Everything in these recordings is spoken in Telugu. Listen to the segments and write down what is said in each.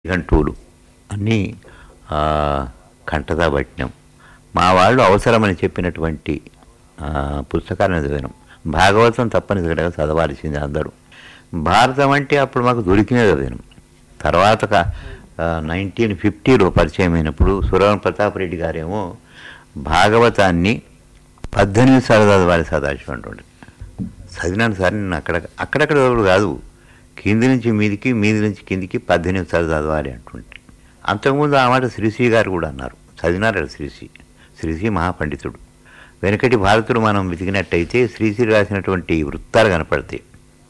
గంటూలు అన్నీ ఆ, కంటదా పట్టినాం మా వాళ్ళు అవసరమని చెప్పినటువంటి ఆ, పుస్తకాలను చదివినాం భాగవతం తప్పనిసరిగా చదవాల్సింది అందరూ భారతం అంటే అప్పుడు మాకు దొరికినే చదివినాం తర్వాత నైన్టీన్ ఫిఫ్టీలో పరిచయం అయినప్పుడు సురవణ ప్రతాప్ రెడ్డి గారేమో భాగవతాన్ని పద్దెనిమిది సార్లు చదవాలి సదాశివం అంటుండే చదివినాను సార్ నేను అక్కడ అక్కడక్కడ చదువుడు కాదు కింది నుంచి మీదికి మీది నుంచి కిందికి పద్దెనిమిది సార్లు చదవాలి అంటుంటే అంతకుముందు ఆ మాట శ్రీశ్రీ గారు కూడా అన్నారు చదివినారు శ్రీశ్రీ శ్రీశ్రీ మహాపండితుడు వెనకటి భారతుడు మనం వెతికినట్టయితే శ్రీశ్రీ రాసినటువంటి వృత్తాలు కనపడతాయి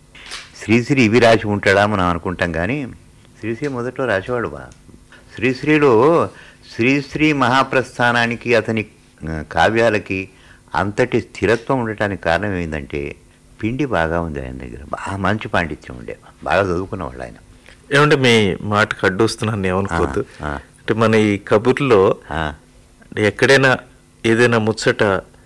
శ్రీశ్రీ ఇవి రాసి ఉంటాడా మనం అనుకుంటాం కానీ శ్రీశ్రీ మొదట్లో రాసేవాడు బా శ్రీశ్రీలో శ్రీశ్రీ మహాప్రస్థానానికి అతని ఆ, కావ్యాలకి అంతటి స్థిరత్వం ఉండటానికి కారణం ఏంటంటే పిండి బాగా ఉంది ఆయన దగ్గర బాగా మంచి పాండిత్యం ఉండే బాగా చదువుకున్నవాళ్ళు ఆయన ఏమంటే మీ మాటకు అడ్డు వస్తున్నాను ఏమనుకోవద్దు ఆ, ఆ. అంటే మన ఈ కబుర్లో ఆ, అంటే ఎక్కడైనా ఏదైనా ముచ్చట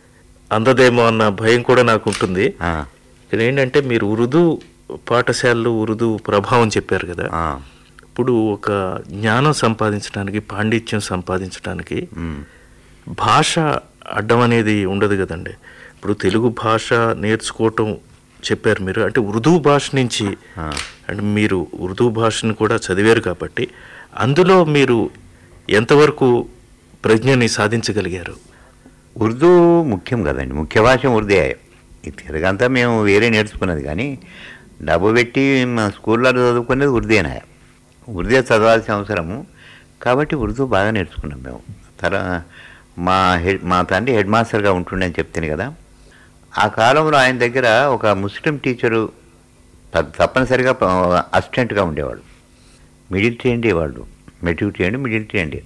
అందదేమో అన్న భయం కూడా నాకు ఉంటుంది ఆ, ఇక్కడ ఏంటంటే మీరు ఉర్దూ పాఠశాలలు ఉర్దూ ప్రభావం చెప్పారు కదా ఆ, ఇప్పుడు ఒక జ్ఞానం సంపాదించడానికి పాండిత్యం సంపాదించడానికి ఉమ్, భాష అడ్డం అనేది ఉండదు కదండి ఇప్పుడు తెలుగు భాష నేర్చుకోవటం చెప్పారు మీరు అంటే ఉర్దూ భాష నుంచి ఆ. అంటే మీరు ఉర్దూ భాషను కూడా చదివారు కాబట్టి అందులో మీరు ఎంతవరకు ప్రజ్ఞని సాధించగలిగారు ఉర్దూ ముఖ్యం కదండి ముఖ్య భాష ఉర్దే ఈ తెలుగంతా మేము వేరే నేర్చుకున్నది కానీ డబ్బు పెట్టి మా స్కూల్లో చదువుకునేది ఉర్దేనా ఉర్దే చదవాల్సిన అవసరము కాబట్టి ఉర్దూ బాగా నేర్చుకున్నాం మేము తర మా హెడ్ మా తండ్రి హెడ్ మాస్టర్గా ఉంటుండే అని చెప్తాను కదా ఆ కాలంలో ఆయన దగ్గర ఒక ముస్లిం టీచరు త- తప్పనిసరిగా అసిస్టెంట్గా ఉండేవాడు మిడిల్ ట్రైండ్ వాళ్ళు matric trained middle trained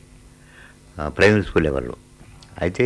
primary school లెవెల్లో అయితే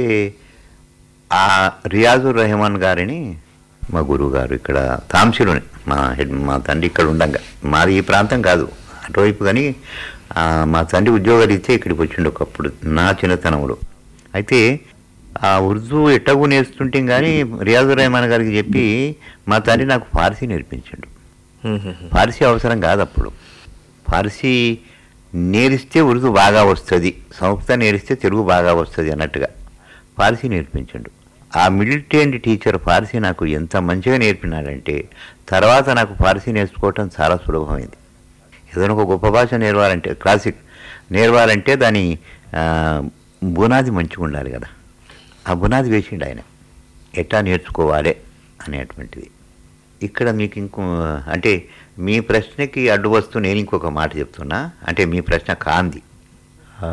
ఆ రియాజుర్ రెహమాన్ గారిని మా గురువు గారు ఇక్కడ తాంసీలోనే మా హెడ్ మా తండ్రి ఇక్కడ ఉండంగా మాది ఈ ప్రాంతం కాదు అటువైపు కానీ ఆ, మా తండ్రి ఉద్యోగాలు ఇచ్చే ఇక్కడికి వచ్చిండు ఒకప్పుడు నా చిన్నతనంలో అయితే ఆ ఉర్దూ ఎట్టగు నేర్చుతుంటే కానీ రియాజుర్ రెహమాన్ గారికి చెప్పి మా తండ్రి నాకు ఫార్సీ నేర్పించాడు ఫార్సీ అవసరం కాదు అప్పుడు ఫార్సీ నేరిస్తే ఉర్దూ బాగా వస్తుంది సంస్కృత నేరిస్తే తెలుగు బాగా వస్తుంది అన్నట్టుగా ఫార్సీ నేర్పించండు ఆ మిడిల్ ట్రైన్డ్ టీచర్ ఫార్సీ నాకు ఎంత మంచిగా నేర్పినాడంటే తర్వాత నాకు ఫార్సీ నేర్చుకోవటం చాలా సులభమైంది ఏదైనా ఒక గొప్ప భాష నేర్వాలంటే క్లాసిక్ నేర్వాలంటే దాని ఆ, బునాది మంచిగా ఉండాలి కదా ఆ బునాది వేసిండు ఆయన ఎట్లా నేర్చుకోవాలి అనేటువంటిది ఇక్కడ మీకు ఇంకో అంటే మీ ప్రశ్నకి అడ్డు వస్తూ నేను ఇంకొక మాట చెప్తున్నా అంటే మీ ప్రశ్న కాంది ఆ,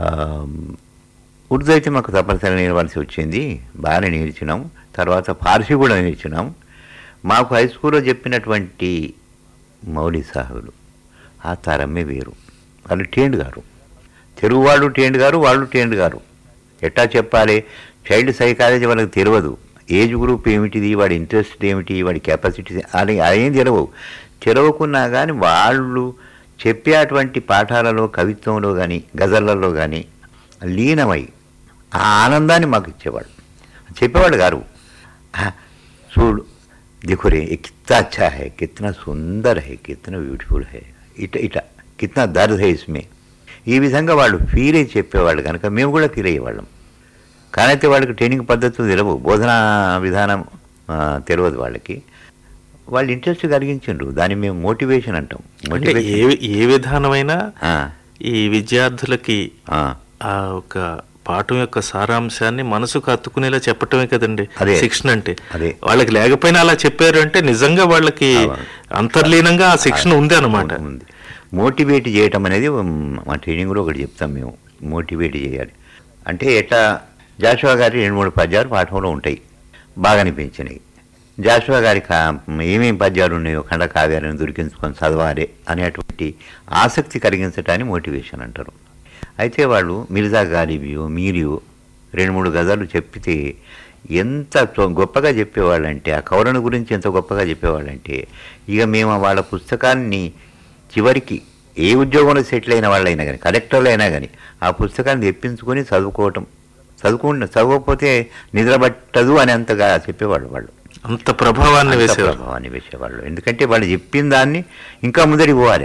ఉర్దూ అయితే మాకు తప్పనిసరిగా నేర్వాల్సి వచ్చింది బాగానే నేర్చినాం తర్వాత ఫార్సీ కూడా నేర్చినాం మాకు హై స్కూల్లో చెప్పినటువంటి మౌలి సాహులు ఆ తరమే వేరు వాళ్ళు టేండ్ గారు తెలుగు వాళ్ళు టేండ్ గారు వాళ్ళు టేండ్ గారు ఎట్టా చెప్పాలి చైల్డ్ సైకాలజీ వాళ్ళకి తెలియదు ఏజ్ గ్రూప్ ఏమిటిది వాడి ఇంట్రెస్ట్ ఏమిటి వాడి కెపాసిటీ అని అదేం తెలియవు తెలవకున్నా కానీ వాళ్ళు చెప్పేటువంటి పాఠాలలో కవిత్వంలో కానీ గజళ్ళలో కానీ లీనమై ఆ ఆనందాన్ని మాకు ఇచ్చేవాడు చెప్పేవాడు గారు "ఆ, చూడు देखो रे ये कितना अच्छा है कितना सुंदर है कितना బ్యూటిఫుల్ है ఇట ఇట కిतना దర్ద్ है इसमें ఈ విధంగా వాళ్ళు ఫీల్ అయి చెప్పేవాళ్ళు కనుక మేము కూడా ఫీల్ అయ్యేవాళ్ళం కానైతే వాళ్ళకి ట్రైనింగ్ పద్ధతులు తెలియవు బోధనా విధానం ఆ, తెలియదు వాళ్ళకి వాళ్ళు ఇంట్రెస్ట్ కలిగించిండ్రు దాన్ని మేము మోటివేషన్ అంటాం అంటే ఏ మోటివేషన్ ఏ విధానమైనా ఆ, ఈ విద్యార్థులకి ఆ, ఆ ఒక పాఠం యొక్క సారాంశాన్ని మనసుకు హత్తుకునేలా చెప్పటమే కదండి అదే. శిక్షణ అంటే అదే. వాళ్ళకి లేకపోయినా అలా చెప్పారు అంటే నిజంగా వాళ్ళకి అవును. అంతర్లీనంగా ఆ శిక్షణ ఉంది అనమాట ఉంది మోటివేట్ చేయటం అనేది ఉమ్, మా ట్రైనింగ్లో ఒకటి చెప్తాం మేము మోటివేట్ చేయాలి అంటే ఎట్లా జాషువా గారి రెండు మూడు పద్యాలు పాఠంలో ఉంటాయి బాగా అనిపించినాయి జాషువా గారి కా ఏమేమి పద్యాలు ఉన్నాయో ఖండ కావ్యాలను దొరికించుకొని చదవాలి అనేటువంటి ఆసక్తి కలిగించటాన్ని మోటివేషన్ అంటారు అయితే వాళ్ళు మిర్జా గాలిబియో మీరియో రెండు మూడు గజాలు చెప్పితే ఎంత చొ- గొప్పగా చెప్పేవాళ్ళంటే ఆ కౌరణ గురించి ఎంత గొప్పగా చెప్పేవాళ్ళంటే ఇక మేము వాళ్ళ పుస్తకాన్ని చివరికి ఏ ఉద్యోగంలో సెటిల్ అయిన వాళ్ళైనా కానీ కలెక్టర్లు అయినా కానీ ఆ పుస్తకాన్ని తెప్పించుకొని చదువుకోవటం చదువుకుంటే చదవకపోతే నిద్రపట్టదు అని అంతగా చెప్పేవాళ్ళు వాళ్ళు అంత ప్రభావాన్ని అంత వేసేవారు ప్రభావాన్ని వేసేవాళ్ళు ఎందుకంటే వాళ్ళు చెప్పిన దాన్ని ఇంకా ముందరికి పోవాలి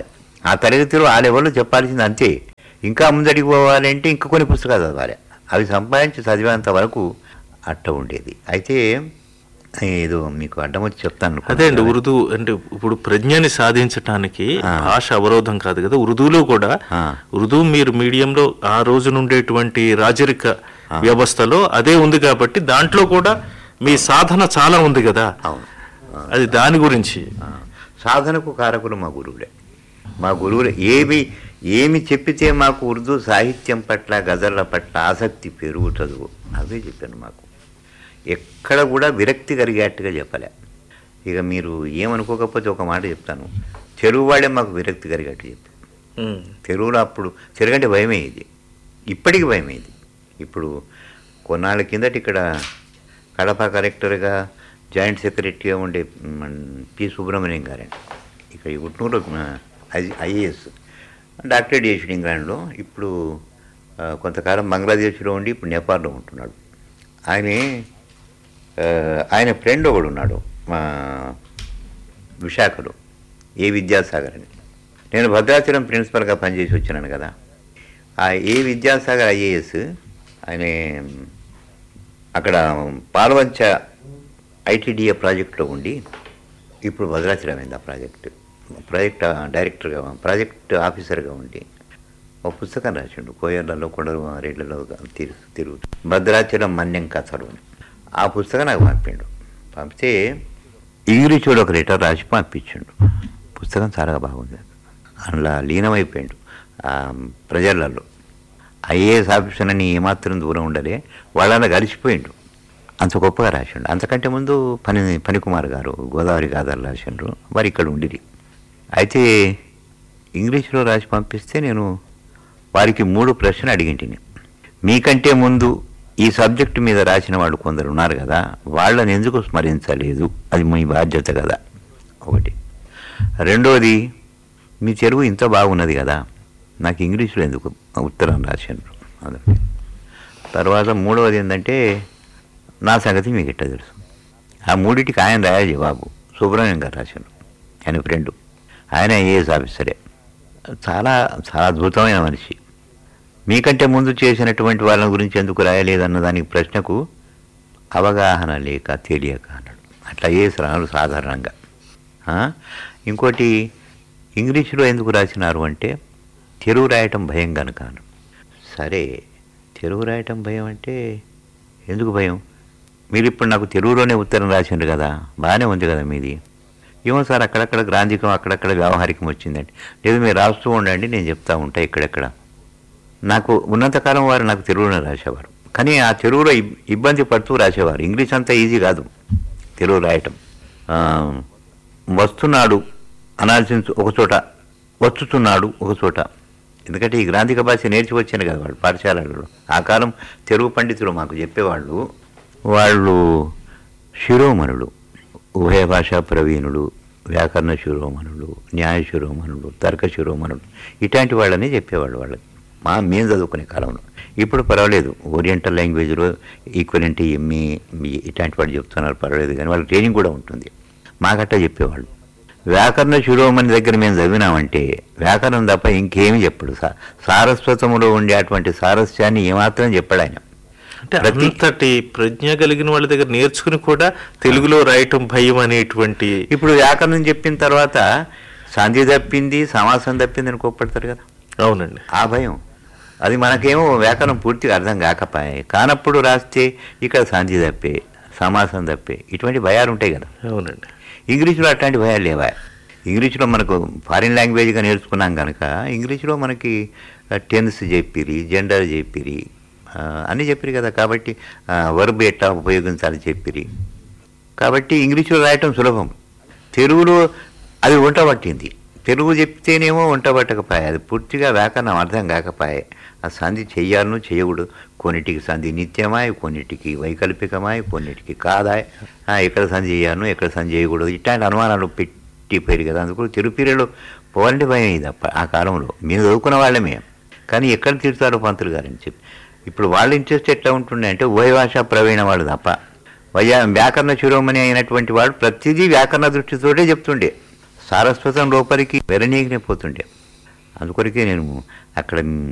ఆ తరగతిలో ఆ లెవెల్లో చెప్పాల్సింది అంతే ఇంకా ముందడికి పోవాలంటే ఇంకా కొన్ని పుస్తకాలు చదవాలి అవి సంపాదించి చదివేంత వరకు అట్ట ఉండేది అయితే ఏదో మీకు అడ్డం వచ్చి చెప్తాను అదే అండి ఉర్దూ అంటే ఇప్పుడు ప్రజ్ఞని సాధించటానికి ఆ. భాష అవరోధం కాదు కదా ఉర్దూలో కూడా ఆ. ఉర్దూ మీరు మీడియంలో ఆ రోజు నుండేటువంటి రాజరిక వ్యవస్థలో అదే ఉంది కాబట్టి దాంట్లో కూడా మీ సాధన చాలా ఉంది కదా అవును అది దాని గురించి ఆ, సాధనకు కారకులు మా గురువులే మా గురువులే ఏమి ఏమి చెప్పితే మాకు ఉర్దూ సాహిత్యం పట్ల గజళ్ళ పట్ల ఆసక్తి పెరుగుతుందో అవే చెప్పాను మాకు ఎక్కడ కూడా విరక్తి కలిగేట్టుగా చెప్పలే ఇక మీరు ఏమనుకోకపోతే ఒక మాట చెప్తాను తెలుగు వాళ్ళే మాకు విరక్తి కలిగేట్టు చెప్పారు ఉమ్. తెలుగులో అప్పుడు తెలుగంటే భయమే ఇది ఇప్పటికి భయమే ఇది ఇప్పుడు కొన్నాళ్ళ కిందట ఇక్కడ కడప కలెక్టర్గా జాయింట్ సెక్రటరీగా ఉండే మన పి సుబ్రహ్మణ్యం గారండి ఇక్కడ ఈ గుట్నూరులో ఐఏఎస్ డాక్టరేట్ చేసాడు ఇంగ్లాండ్లో ఇప్పుడు ఆ, కొంతకాలం బంగ్లాదేశ్లో ఉండి ఇప్పుడు నేపాల్లో ఉంటున్నాడు ఆయనే ఆ, ఆయన ఫ్రెండ్ ఒకడు ఉన్నాడు మా విశాఖలో ఏ విద్యాసాగర్ అని నేను భద్రాచలం ప్రిన్సిపల్గా పనిచేసి వచ్చినాను కదా ఆ ఏ విద్యాసాగర్ ఐఏఎస్ ఆయన అక్కడ పాల్వంచ ఐటీడీఏ ప్రాజెక్టులో ఉండి ఇప్పుడు భద్రాచలం అయింది ఆ ప్రాజెక్టు ప్రాజెక్ట్ డైరెక్టర్గా ప్రాజెక్ట్ ఆఫీసర్గా ఉండి ఒక పుస్తకం రాసిండు కోయర్లలో కొండలు రేట్లలో తిరుగు తిరుగుతూ భద్రాచలం మన్యం కథలు అని ఆ పుస్తకం నాకు పంపిండు పంపితే ఇంగ్లీషులో ఒక లెటర్ రాసి పంపించిండు పుస్తకం చాలా బాగుంది అందులో లీనమైపోయిండు ఆ ప్రజలలో ఐఏఎస్ ఆఫీసర్ అని ఏమాత్రం దూరం ఉండలే వాళ్ళని కలిసిపోయిండు అంత గొప్పగా రాసిండు అంతకంటే ముందు పని పనికుమార్ గారు గోదావరి గాథలు రాసిండ్రు వారు ఇక్కడ ఉండిరి అయితే ఇంగ్లీష్లో రాసి పంపిస్తే నేను వారికి మూడు ప్రశ్నలు అడిగింటిని మీకంటే ముందు ఈ సబ్జెక్టు మీద రాసిన వాళ్ళు కొందరు ఉన్నారు కదా వాళ్ళని ఎందుకు స్మరించలేదు అది మీ బాధ్యత కదా ఒకటి రెండోది మీ తెలుగు ఇంత బాగున్నది కదా నాకు ఇంగ్లీష్లో ఎందుకు ఉత్తరం రాశాను అదొకటి తర్వాత మూడవది ఏంటంటే నా సంగతి మీకు ఎట్లా తెలుసు ఆ మూడింటికి ఆయన రాయాలి జవాబు సుబ్రహ్మణ్యం గారు రాశాను ఆయన ఫ్రెండు ఆయన ఐఏఎస్ ఆఫీసరే చాలా చాలా అద్భుతమైన మనిషి మీకంటే ముందు చేసినటువంటి వాళ్ళ గురించి ఎందుకు రాయలేదన్న దానికి ప్రశ్నకు అవగాహన లేక తెలియక అన్నాడు అట్లా ఐఏఎస్ రాను సాధారణంగా ఆ? ఇంకోటి ఇంగ్లీషులో ఎందుకు రాసినారు అంటే తెలుగు రాయటం భయం కనుక అన్నాడు. సరే తెలుగు రాయటం భయం అంటే ఎందుకు భయం మీరు ఇప్పుడు నాకు తెలుగులోనే ఉత్తరం రాసిండ్రు కదా బాగానే ఉంది కదా మీది ఏమో సార్ అక్కడక్కడ గ్రాంధికం అక్కడక్కడ వ్యవహారికం వచ్చిందండి లేదు మీరు రాస్తూ ఉండండి నేను చెప్తా ఉంటా ఇక్కడెక్కడ నాకు ఉన్నంతకాలం వారు నాకు తెలుగులోనే రాసేవారు కానీ ఆ తెలుగులో ఇబ్- ఇబ్బంది పడుతూ రాసేవారు ఇంగ్లీష్ అంతా ఈజీ కాదు తెలుగు రాయటం ఆ, వస్తున్నాడు అనాల్సిన ఒక చోట వచ్చుతున్నాడు ఒక చోట ఎందుకంటే ఈ గ్రాంధిక భాష నేర్చి వచ్చాను కదా వాళ్ళు పాఠశాలలో ఆ కాలం తెలుగు పండితులు మాకు చెప్పేవాళ్ళు వాళ్ళు శిరోమణులు ఉభయ భాషా ప్రవీణులు వ్యాకరణ శిరోమణులు న్యాయ శిరోమణులు తర్క శిరోమణులు ఇట్లాంటి వాళ్ళని చెప్పేవాళ్ళు వాళ్ళకి మా మేము చదువుకునే కాలంలో ఇప్పుడు పర్వాలేదు ఓరియంటల్ లాంగ్వేజ్లో ఈక్వలెంట్ ఎంఈ ఇట్లాంటి వాళ్ళు చెప్తున్నారు పర్వాలేదు కానీ వాళ్ళకి ట్రైనింగ్ కూడా ఉంటుంది మాకట్టా చెప్పేవాళ్ళు వ్యాకరణ శిరోమణి దగ్గర మేము చదివినామంటే వ్యాకరణం తప్ప ఇంకేమీ చెప్పడు సా- సారస్వతములో ఉండేటువంటి సారస్యాన్ని ఏమాత్రం చెప్పాడు ఆయన అంటే ప్రతి- అంతటి ప్రజ్ఞ కలిగిన వాళ్ళ దగ్గర నేర్చుకుని కూడా తెలుగులో రాయటం భయం అనేటువంటి ఇప్పుడు వ్యాకరణం చెప్పిన తర్వాత సంధి తప్పింది సమాసం తప్పింది అని కోప్పడతారు కదా అవునండి ఆ భయం అది మనకేమో వ్యాకరణం పూర్తిగా అర్థం కాకపాయే కానప్పుడు రాస్తే ఇక్కడ సంధి తప్పే సమాసం తప్పే ఇటువంటి భయాలు ఉంటాయి కదా అవునండి ఇంగ్లీష్లో అట్లాంటి భయాలు లేవా ఇంగ్లీష్లో మనకు ఫారిన్ లాంగ్వేజ్గా నేర్చుకున్నాం కనుక ఇంగ్లీష్లో మనకి టెన్స్ చెప్పిరి జెండర్ చెప్పిరి ఆ, అన్నీ చెప్పిరి కదా కాబట్టి వర్బ్ ఎట్లా ఉపయోగించాలి చెప్పిరి కాబట్టి ఇంగ్లీష్లో రాయటం సులభం తెలుగులో అది వంట పట్టింది తెలుగు చెప్తేనేమో వంట పట్టకపోయే అది పూర్తిగా వ్యాకరణం అర్థం కాకపోయే ఆ సంధి చెయ్యాలను చేయకూడదు కొన్నిటికి సంధి నిత్యమాయ్ కొన్నిటికి వైకల్పికమాయ్ కొన్నిటికి కాదాయ్ ఆ, ఎక్కడ సంధి చేయాలను ఎక్కడ సంధి చేయకూడదు ఇట్లాంటి అనుమానాలు పెట్టిపోయారు కదా అందుకు తిరుపతిలో పోవాలంటే భయం ఇది అప్ప ఆ కాలంలో మేము చదువుకున్న వాళ్ళమే కానీ ఎక్కడ తీరుతారు పంతులు గారని చెప్పి ఇప్పుడు వాళ్ళ ఇంట్రెస్ట్ ఎట్లా ఉంటుండే అంటే ఉభయ భాష ప్రవీణ వాళ్ళు తప్ప వయా వ్యాకరణ శిరోమణి అయినటువంటి వాడు ప్రతిదీ వ్యాకరణ దృష్టితోటే చెప్తుండే సారస్వతం లోపలికి వెరనీగినే పోతుండే అందుకొరకే నేను అక్కడ